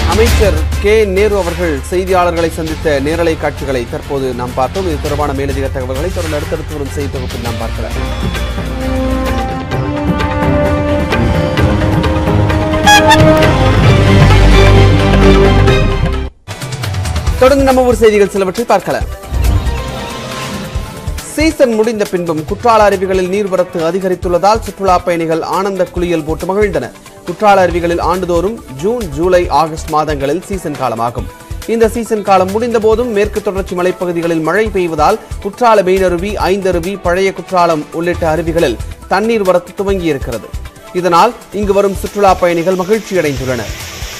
அமைச்சர் கே நேரு அவர்கள் செய்தியாளர்களை சந்தித்த நேரலை காட்சிகளை தற்போது நாம் பார்த்தோம் இது தொடர்பான மேலதிக தகவல்களை தொடர்ந்து அடுத்தடுத்து வரும் செய்தி தொகுப்பில் நாம் பார்க்கலாம் தொடர்ந்து நம்ம ஊர் செய்திகள் சிலவற்றை பார்க்கலாம் சீசன் முடிந்த பின்பும் குற்றால அருவிகளில் நீர்வரத்து அதிகரித்துள்ளதால் சுற்றுலா பயணிகள் ஆனந்த குளியல் போட்டு மகிழ்ந்தனர் குற்றால அருவிகளில் ஆண்டுதோறும் ஜூன் ஜூலை ஆகஸ்ட் மாதங்களில் சீசன் காலமாகும் இந்த சீசன் காலம் முடிந்த போதும் மேற்கு தொடர்ச்சி மலைப்பகுதிகளில் மழை பெய்வதால் குற்றால மெயினருவி ஐந்தருவி பழைய குற்றாலம் உள்ளிட்ட அருவிகளில் தண்ணீர் வரத்து துவங்கியிருக்கிறது இதனால் இங்கு வரும் சுற்றுலா பயணிகள் மகிழ்ச்சியடைந்துள்ளனர்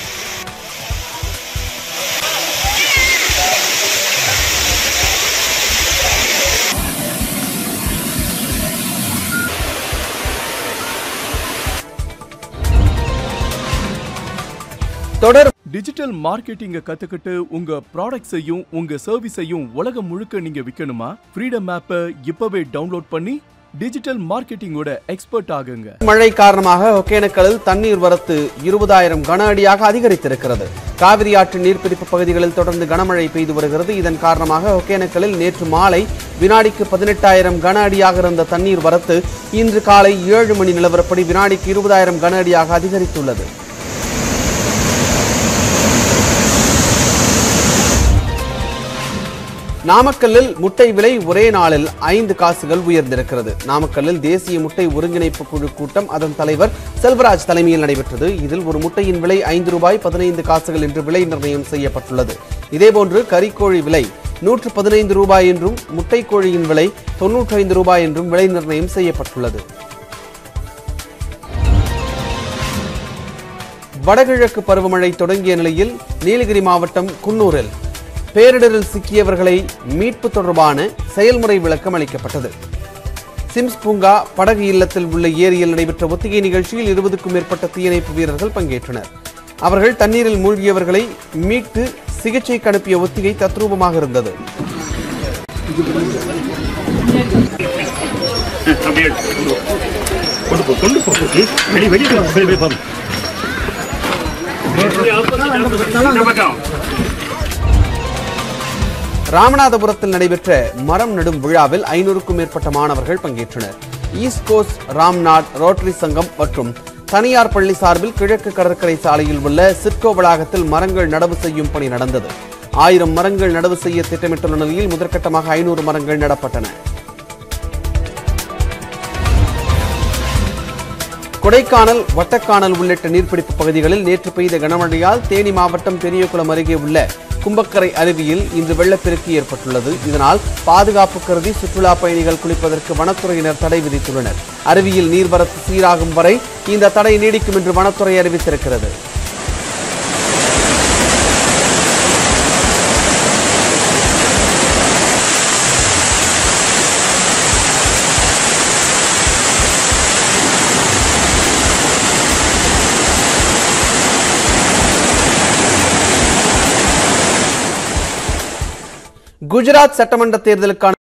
தொடர் டிஜிட்டல் மார்க்கெட்டிங்க கத்துக்கிட்டு உங்க ப்ராடக்ட்ஸையும் உங்க சர்வீஸையும் உலகம் முழுக்க நீங்க விற்கணுமா ஃப்ரீடம் ஆப்பை இப்பவே டவுன்லோட் பண்ணி டிஜிட்டல் மார்க்கெட்டிங்கோட எக்ஸ்பர்ட் ஆகுங்க மழை காரணமாக ஒகேனக்கலில் தண்ணீர் வரத்து இருபதாயிரம் கன அடியாக அதிகரித்திருக்கிறது காவிரி ஆற்று நீர்பிடிப்பு பகுதிகளில் தொடர்ந்து கனமழை பெய்து வருகிறது இதன் காரணமாக ஒகேனக்கலில் நேற்று மாலை வினாடிக்கு பதினெட்டாயிரம் கன அடியாக இருந்த தண்ணீர் வரத்து இன்று காலை ஏழு மணி நிலவரப்படி வினாடிக்கு இருபதாயிரம் கன அடியாக அதிகரித்துள்ளது நாமக்கல்லில் முட்டை விலை ஒரே நாளில் ஐந்து காசுகள் உயர்ந்திருக்கிறது நாமக்கல்லில் தேசிய முட்டை ஒருங்கிணைப்பு குழு கூட்டம் அதன் தலைவர் செல்வராஜ் தலைமையில் நடைபெற்றது இதில் ஒரு முட்டையின் விலை ஐந்து ரூபாய் பதினைந்து காசுகள் என்று விலை நிர்ணயம் செய்யப்பட்டுள்ளது இதேபோன்று கறிக்கோழி விலை நூற்று பதினைந்து ரூபாய் என்றும் முட்டைக்கோழியின் விலை தொன்னூற்றி ஐந்து ரூபாய் என்றும் விலை நிர்ணயம் செய்யப்பட்டுள்ளது வடகிழக்கு பருவமழை தொடங்கிய நிலையில் நீலகிரி மாவட்டம் குன்னூரில் பேரிடரில் சிக்கியவர்களை மீட்பு தொடர்பான செயல்முறை விளக்கம் அளிக்கப்பட்டது சிம்ஸ் பூங்கா படகு இல்லத்தில் உள்ள ஏரியில் நடைபெற்ற ஒத்திகை நிகழ்ச்சியில் இருபதுக்கும் மேற்பட்ட தீயணைப்பு வீரர்கள் பங்கேற்றனர் அவர்கள் தண்ணீரில் மூழ்கியவர்களை மீட்டு சிகிச்சைக்கு அனுப்பிய ஒத்திகை தத்ரூபமாக இருந்தது அப்படியே கொண்டு போ கொண்டு போ வெளி வெளியே வெளியே வெளியே போங்க இந்த பக்கம் ராமநாதபுரத்தில் நடைபெற்ற மரம் நடும் விழாவில் ஐநூறுக்கும் மேற்பட்ட மாணவர்கள் பங்கேற்றனர் ஈஸ்ட் கோஸ்ட் ராம்நாத் ரோட்டரி சங்கம் மற்றும் தனியார் பள்ளி சார்பில் கிழக்கு கடற்கரை சாலையில் உள்ள சிட்கோ வளாகத்தில் மரங்கள் நடவு செய்யும் பணி நடந்தது ஆயிரம் மரங்கள் நடவு செய்ய திட்டமிட்டுள்ள நிலையில் முதற்கட்டமாக ஐநூறு மரங்கள் நடப்பட்டன கொடைக்கானல் வட்டக்கானல் உள்ளிட்ட நீர்பிடிப்பு பகுதிகளில் நேற்று பெய்த கனமழையால் தேனி மாவட்டம் பெரியகுளம் அருகே உள்ள கும்பக்கரை அருவியில் இன்று வெள்ளப்பெருக்கு ஏற்பட்டுள்ளது இதனால் பாதுகாப்பு கருதி சுற்றுலா பயணிகள் குளிப்பதற்கு வனத்துறையினர் தடை விதித்துள்ளனர் அருவியில் நீர்வரத்து சீராகும் வரை இந்த தடை நீடிக்கும் என்று வனத்துறை அறிவித்திருக்கிறது குஜராத் சட்டமன்ற தேர்தலுக்கான